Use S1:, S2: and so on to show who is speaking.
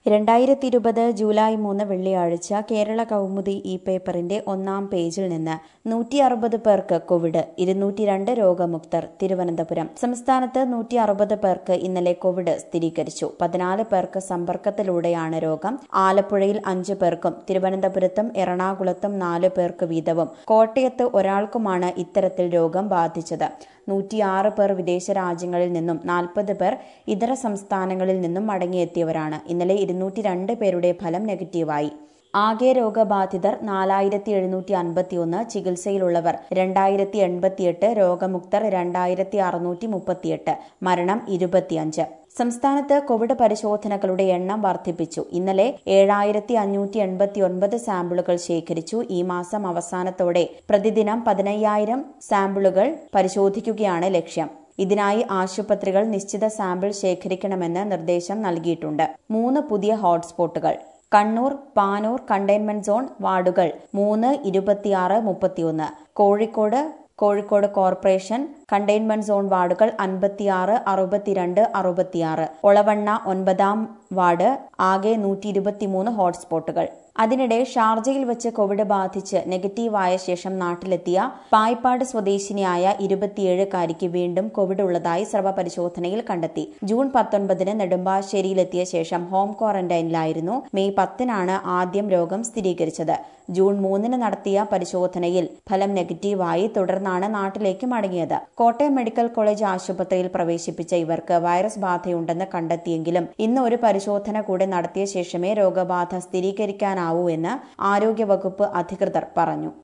S1: രണ്ടായിരത്തി ഇരുപത് ജൂലൈ മൂന്ന് വെള്ളിയാഴ്ച കേരള കൗമുദി ഈ പേപ്പറിന്റെ ഒന്നാം പേജിൽ നിന്ന് നൂറ്റി അറുപത് പേർക്ക് കോവിഡ് ഇരുന്നൂറ്റി രണ്ട് രോഗമുക്തർ തിരുവനന്തപുരം സംസ്ഥാനത്ത് നൂറ്റി അറുപത് പേർക്ക് ഇന്നലെ കോവിഡ് സ്ഥിരീകരിച്ചു പതിനാല് പേർക്ക് സമ്പർക്കത്തിലൂടെയാണ് രോഗം ആലപ്പുഴയിൽ അഞ്ചു പേർക്കും തിരുവനന്തപുരത്തും എറണാകുളത്തും നാല് പേർക്ക് വീതവും കോട്ടയത്ത് ഒരാൾക്കുമാണ് ഇത്തരത്തിൽ രോഗം ബാധിച്ചത് നൂറ്റിയാറ് പേർ വിദേശ രാജ്യങ്ങളിൽ നിന്നും നാൽപ്പത് പേർ ഇതര സംസ്ഥാനങ്ങളിൽ നിന്നും മടങ്ങിയെത്തിയവരാണ് ഇന്നലെ ഇരുന്നൂറ്റി രണ്ട് പേരുടെ ഫലം നെഗറ്റീവായി ആകെ രോഗബാധിതർ നാലായിരത്തി എഴുന്നൂറ്റി അൻപത്തിയൊന്ന് ചികിത്സയിലുള്ളവർ രണ്ടായിരത്തി എൺപത്തിയെട്ട് രോഗമുക്തർ രണ്ടായിരത്തി അറുന്നൂറ്റി മുപ്പത്തിയെട്ട് മരണം ഇരുപത്തിയഞ്ച് സംസ്ഥാനത്ത് കോവിഡ് പരിശോധനകളുടെ എണ്ണം വർദ്ധിപ്പിച്ചു ഇന്നലെ ഏഴായിരത്തി അഞ്ഞൂറ്റി എൺപത്തി ഒൻപത് സാമ്പിളുകൾ ശേഖരിച്ചു ഈ മാസം അവസാനത്തോടെ പ്രതിദിനം പതിനയ്യായിരം സാമ്പിളുകൾ പരിശോധിക്കുകയാണ് ലക്ഷ്യം ഇതിനായി ആശുപത്രികൾ നിശ്ചിത സാമ്പിൾ ശേഖരിക്കണമെന്ന് നിർദ്ദേശം നൽകിയിട്ടുണ്ട് മൂന്ന് പുതിയ ഹോട്ട്സ്പോട്ടുകൾ കണ്ണൂർ പാനൂർ കണ്ടെയ്ൻമെന്റ് സോൺ വാർഡുകൾ മൂന്ന് ഇരുപത്തിയാറ് മുപ്പത്തിയൊന്ന് Kozhikode Kozhikode corporation containment zone വാർഡുകൾ അൻപത്തിയാറ് അറുപത്തിരണ്ട് അറുപത്തിയാറ് ഒളവണ്ണ ഒൻപതാം വാർഡ് ആകെ നൂറ്റി ഇരുപത്തിമൂന്ന് ഹോട്ട്സ്പോട്ടുകൾ അതിനിടെ ഷാർജയിൽ വെച്ച് കോവിഡ് ബാധിച്ച് നെഗറ്റീവായ ശേഷം നാട്ടിലെത്തിയ പായ്പാട് സ്വദേശിനിയായ ഇരുപത്തിയേഴുകാരിക്ക് വീണ്ടും കോവിഡ് ഉള്ളതായി സ്രവ പരിശോധനയിൽ കണ്ടെത്തി ജൂൺ പത്തൊൻപതിന് നെടുമ്പാശ്ശേരിയിലെത്തിയ ശേഷം ഹോം ക്വാറന്റൈനിലായിരുന്നു മെയ് പത്തിനാണ് ആദ്യം രോഗം സ്ഥിരീകരിച്ചത് ജൂൺ മൂന്നിന് നടത്തിയ പരിശോധനയിൽ ഫലം നെഗറ്റീവായി തുടർന്നാണ് നാട്ടിലേക്ക് മടങ്ങിയത് കോട്ടയം മെഡിക്കൽ കോളേജ് ആശുപത്രിയിൽ പ്രവേശിപ്പിച്ച ഇവർക്ക് വൈറസ് ബാധയുണ്ടെന്ന് കണ്ടെത്തിയെങ്കിലും ഇന്ന് ഒരു പരിശോധന കൂടെ നടത്തിയ ശേഷമേ രോഗബാധ സ്ഥിരീകരിക്കാനാവൂ എന്ന് ആരോഗ്യവകുപ്പ് അധികൃതർ പറഞ്ഞു